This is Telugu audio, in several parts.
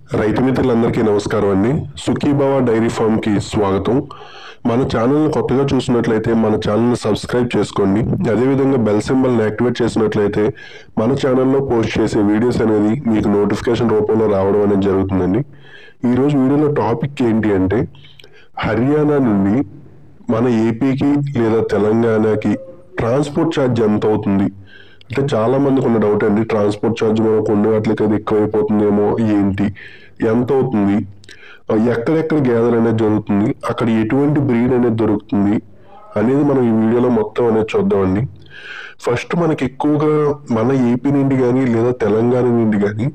రైతు మిత్రులందరికీ నమస్కారం అండి సుఖీభావ డైరీ ఫామ్ కి స్వాగతం మన ఛానల్ని కొత్తగా చూసినట్లయితే మన ఛానల్ని సబ్స్క్రైబ్ చేసుకోండి అదేవిధంగా బెల్ సింబల్ని యాక్టివేట్ చేసినట్లయితే మన ఛానల్లో పోస్ట్ చేసే వీడియోస్ అనేది మీకు నోటిఫికేషన్ రూపంలో రావడం అనేది జరుగుతుందండి ఈరోజు వీడియోలో టాపిక్ ఏంటి అంటే హర్యానా నుండి మన ఏపీకి లేదా తెలంగాణకి ట్రాన్స్పోర్ట్ ఛార్జ్ ఎంత అవుతుంది అంటే చాలా మందికి ఉన్న డౌట్ అండి ట్రాన్స్పోర్ట్ ఛార్జ్ మనం కొన్ని వాటికి అది ఎక్కువైపోతుందేమో ఏంటి ఎంత అవుతుంది ఆ, ఎక్కడెక్కడ గ్యాదర్ అనేది జరుగుతుంది అక్కడ ఎటువంటి బ్రీడ్ అనేది దొరుకుతుంది అనేది మనం ఈ వీడియోలో మొత్తం అనేది చూద్దామండి ఫస్ట్ మనకి ఎక్కువగా మన ఏపీ నుండి కానీ లేదా తెలంగాణ నుండి కానీ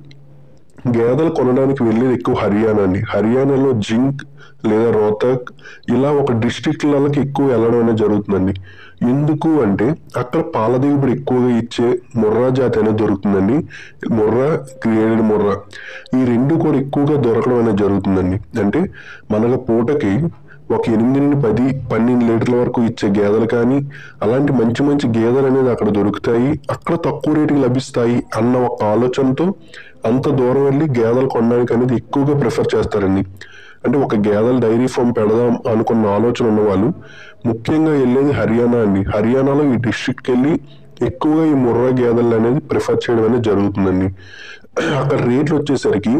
గేదెలు కొనడానికి వెళ్ళేది ఎక్కువ హర్యానా అండి హర్యానాలో జింక్ లేదా రోహతక్ ఇలా ఒక డిస్ట్రిక్ట్లకి ఎక్కువ వెళ్ళడం అనేది జరుగుతుందండి ఎందుకు అంటే అక్కడ పాల దిగుబడి ఎక్కువగా ఇచ్చే ముర్రా జాతి అనేది దొరుకుతుందండి ముర్రా గ్రేడెడ్ ముర్రా ఈ రెండు కూడా ఎక్కువగా దొరకడం అనేది జరుగుతుందండి అంటే మనకు పూటకి ఒక ఎనిమిది నుండి పది పన్నెండు లీటర్ల వరకు ఇచ్చే గేదెలు కానీ అలాంటి మంచి మంచి గేదెలు అనేది అక్కడ దొరుకుతాయి అక్కడ తక్కువ రేటుకి లభిస్తాయి అన్న ఒక ఆలోచనతో అంత దూరం వెళ్ళి గేదెలు కొనడానికి అనేది ఎక్కువగా ప్రిఫర్ చేస్తారండి అంటే ఒక గేదెల డైరీ ఫామ్ పెడదాం అనుకున్న ఆలోచన ఉన్న వాళ్ళు ముఖ్యంగా వెళ్ళేది హర్యానా అండి హర్యానాలో ఈ డిస్ట్రిక్ట్కి వెళ్ళి ఎక్కువగా ఈ ముర్రా గేదెలు అనేది ప్రిఫర్ చేయడం అనేది జరుగుతుందండి అక్కడ రేట్లు వచ్చేసరికి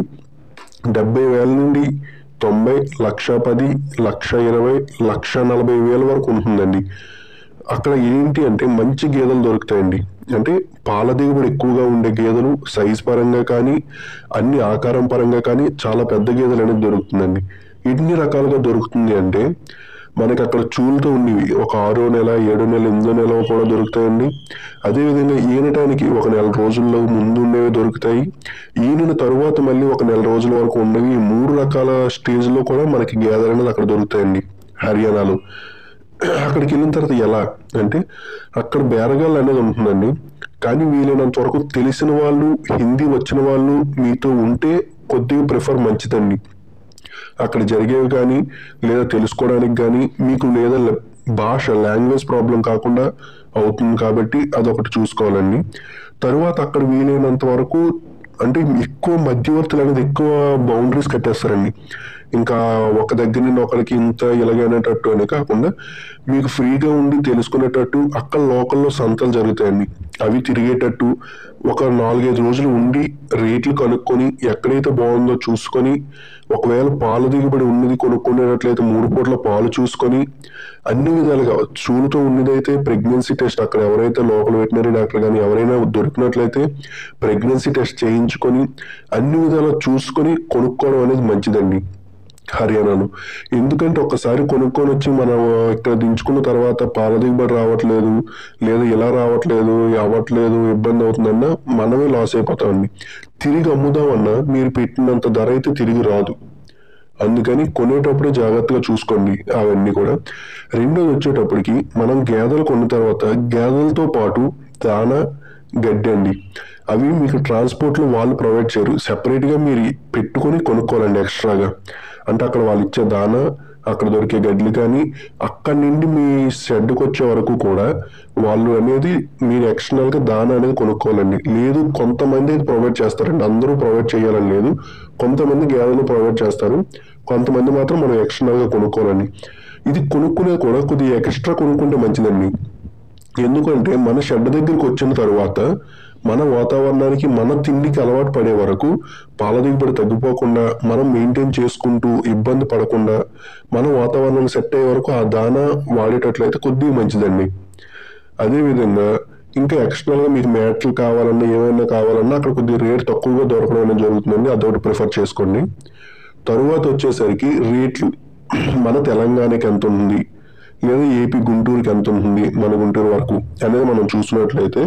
డెబ్బై వేల నుండి తొంభై లక్ష పది లక్ష ఇరవై లక్ష నలభై వేల వరకు ఉంటుందండి అక్కడ ఏంటి అంటే మంచి గేదెలు దొరుకుతాయండి అంటే పాల దిగుబడి ఎక్కువగా ఉండే గేదెలు సైజ్ పరంగా కానీ అన్ని ఆకారం పరంగా కానీ చాలా పెద్ద గేదెలు అనేది దొరుకుతుందండి ఎన్ని రకాలుగా దొరుకుతుంది అంటే మనకి అక్కడ చూలుతో ఉండేవి ఒక ఆరో నెల ఏడో నెల ఎనిమిదో నెల కూడా దొరుకుతాయండి అదేవిధంగా ఈనటానికి ఒక నెల రోజుల్లో ముందు ఉండేవి దొరుకుతాయి ఈనిన తరువాత మళ్ళీ ఒక నెల రోజుల వరకు ఉండేవి ఈ మూడు రకాల స్టేజ్లో కూడా మనకి గేదెలు అనేది అక్కడ దొరుకుతాయండి హర్యానాలో అక్కడికి వెళ్ళిన తర్వాత ఎలా అంటే అక్కడ బేరగాళ్ళు అనేది ఉంటుందండి కానీ వీలైనంత వరకు తెలిసిన వాళ్ళు హిందీ వచ్చిన వాళ్ళు మీతో ఉంటే కొద్దిగా ప్రిఫర్ మంచిదండి అక్కడ జరిగేవి కానీ లేదా తెలుసుకోవడానికి కానీ మీకు లేదా ల- భాష లాంగ్వేజ్ ప్రాబ్లం కాకుండా అవుతుంది కాబట్టి అదొకటి చూసుకోవాలండి తరువాత అక్కడ వీలైనంత వరకు అంటే ఎక్కువ మధ్యవర్తులు అనేది ఎక్కువ బౌండరీస్ కట్టేస్తారండి ఇంకా ఒక దగ్గర నుండి ఒకరికి ఇంత ఇలాగనేటట్టు అని కాకుండా మీకు ఫ్రీగా ఉండి తెలుసుకునేటట్టు అక్కడ లోకల్లో సంతలు జరుగుతాయండి అవి తిరిగేటట్టు ఒక నాలుగైదు రోజులు ఉండి రేట్లు కనుక్కొని ఎక్కడైతే బాగుందో చూసుకొని ఒకవేళ పాలు దిగుబడి ఉన్నది కొనుక్కునేటట్లయితే మూడు పూట్ల పాలు చూసుకొని అన్ని విధాలుగా చూలుతో ఉన్నదైతే ప్రెగ్నెన్సీ టెస్ట్ అక్కడ ఎవరైతే లోకల్ వెటనరీ డాక్టర్ కానీ ఎవరైనా దొరికినట్లయితే ప్రెగ్నెన్సీ టెస్ట్ చేయించుకొని అన్ని విధాలా చూసుకొని కొనుక్కోవడం అనేది మంచిదండి హర్యానాలో ఎందుకంటే ఒకసారి కొనుక్కొని వచ్చి మనం ఇక్కడ దించుకున్న తర్వాత పాల దిగుబడి రావట్లేదు లేదా ఇలా రావట్లేదు అవ్వట్లేదు ఇబ్బంది అవుతుందన్నా మనమే లాస్ అయిపోతామండి తిరిగి అమ్ముదామన్నా మీరు పెట్టినంత ధర అయితే తిరిగి రాదు అందుకని కొనేటప్పుడు జాగ్రత్తగా చూసుకోండి అవన్నీ కూడా రెండోది వచ్చేటప్పటికి మనం గేదెలు కొన్న తర్వాత గేదెలతో పాటు దానా గడ్డి అండి అవి మీకు ట్రాన్స్పోర్ట్లో వాళ్ళు ప్రొవైడ్ చేయరు సెపరేట్గా మీరు పెట్టుకొని కొనుక్కోవాలండి ఎక్స్ట్రాగా అంటే అక్కడ వాళ్ళు ఇచ్చే దానా అక్కడ దొరికే గడ్లు కానీ అక్కడి నుండి మీ షెడ్కి వచ్చే వరకు కూడా వాళ్ళు అనేది మీరు ఎక్స్టర్నల్గా దానా అనేది కొనుక్కోవాలండి లేదు కొంతమంది ఇది ప్రొవైడ్ చేస్తారండి అందరూ ప్రొవైడ్ చేయాలని లేదు కొంతమంది గేదెలు ప్రొవైడ్ చేస్తారు కొంతమంది మాత్రం మనం ఎక్స్టర్నల్గా కొనుక్కోవాలండి ఇది కొనుక్కునేది కూడా కొద్దిగా ఎక్స్ట్రా కొనుక్కుంటే మంచిదండి ఎందుకంటే మన షెడ్ దగ్గరికి వచ్చిన తర్వాత మన వాతావరణానికి మన తిండికి అలవాటు పడే వరకు పాల దిగుబడి తగ్గిపోకుండా మనం మెయింటైన్ చేసుకుంటూ ఇబ్బంది పడకుండా మన వాతావరణం సెట్ అయ్యే వరకు ఆ దానా వాడేటట్లయితే కొద్దిగా మంచిదండి అదేవిధంగా ఇంకా ఎక్స్టర్నల్ గా మీకు మ్యాట్లు కావాలన్నా ఏమైనా కావాలన్నా అక్కడ కొద్దిగా రేట్ తక్కువగా దొరకడం అనేది జరుగుతుందండి అదొకటి ప్రిఫర్ చేసుకోండి తరువాత వచ్చేసరికి రేట్లు మన తెలంగాణకి ఎంత ఉంది లేదా ఏపీ గుంటూరుకి ఎంత ఉంటుంది మన గుంటూరు వరకు అనేది మనం చూసినట్లయితే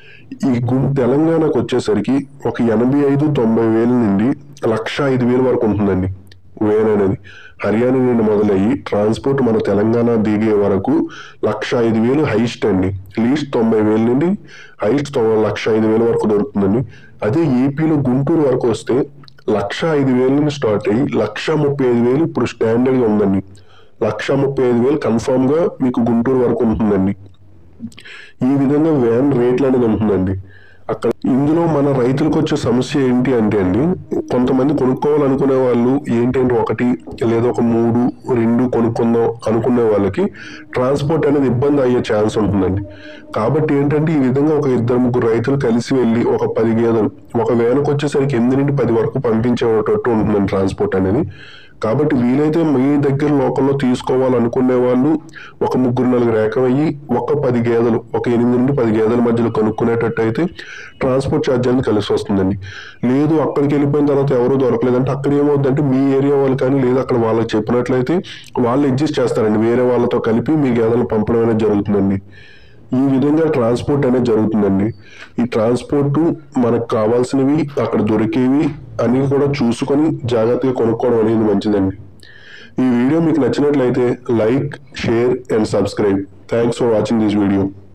ఈ గు తెలంగాణకు వచ్చేసరికి ఒక ఎనభై ఐదు తొంభై వేల నుండి లక్ష ఐదు వేల వరకు ఉంటుందండి వేన్ అనేది హర్యానా నుండి మొదలయ్యి ట్రాన్స్పోర్ట్ మన తెలంగాణ దిగే వరకు లక్ష ఐదు వేలు హైస్ట్ అండి లీస్ట్ తొంభై వేల నుండి హైస్ట్ తొ- లక్ష ఐదు వేల వరకు దొరుకుతుందండి అదే ఏపీలో గుంటూరు వరకు వస్తే లక్ష ఐదు వేల నుండి స్టార్ట్ అయ్యి లక్ష ముప్పై ఐదు వేలు ఇప్పుడు స్టాండర్డ్ గా ఉందండి లక్ష ముప్పై ఐదు వేలు కన్ఫామ్ గా మీకు గుంటూరు వరకు ఉంటుందండి ఈ విధంగా వ్యాన్ రేట్లు అనేది ఉంటుందండి అక్కడ ఇందులో మన రైతులకు వచ్చే సమస్య ఏంటి అంటే అండి కొంతమంది కొనుక్కోవాలనుకునే వాళ్ళు ఏంటంటే ఒకటి లేదా ఒక మూడు రెండు కొనుక్కుందాం అనుకునే వాళ్ళకి ట్రాన్స్పోర్ట్ అనేది ఇబ్బంది అయ్యే ఛాన్స్ ఉంటుందండి కాబట్టి ఏంటంటే ఈ విధంగా ఒక ఇద్దరు ముగ్గురు రైతులు కలిసి వెళ్ళి ఒక పది గేదెలు ఒక వేలకు వచ్చేసరికి ఎనిమిది నుండి పది వరకు పంపించేటట్టు ఉంటుందండి ట్రాన్స్పోర్ట్ అనేది కాబట్టి వీలైతే మీ దగ్గర లోకల్లో తీసుకోవాలనుకునే వాళ్ళు ఒక ముగ్గురు నలుగురు ఏకమయ్యి ఒక పది గేదెలు ఒక ఎనిమిది నుండి పది గేదెల మధ్యలో కొనుక్కునేటట్టు అయితే ట్రాన్స్పోర్ట్ ఛార్జ్ అనేది కలిసి వస్తుందండి లేదు అక్కడికి వెళ్ళిపోయిన తర్వాత ఎవరు దొరకలేదంటే అక్కడ ఏమవుతుందంటే మీ ఏరియా వాళ్ళు కానీ లేదా అక్కడ వాళ్ళకి చెప్పినట్లయితే వాళ్ళు అడ్జస్ట్ చేస్తారండి వేరే వాళ్ళతో కలిపి మీ గేదెలు పంపడం అనేది జరుగుతుందండి ఈ విధంగా ట్రాన్స్పోర్ట్ అనేది జరుగుతుందండి ఈ ట్రాన్స్పోర్ట్ మనకు కావాల్సినవి అక్కడ దొరికేవి అన్ని కూడా చూసుకొని జాగ్రత్తగా కొనుక్కోవడం అనేది మంచిదండి ఈ వీడియో మీకు నచ్చినట్లయితే like share and subscribe thanks for watching this video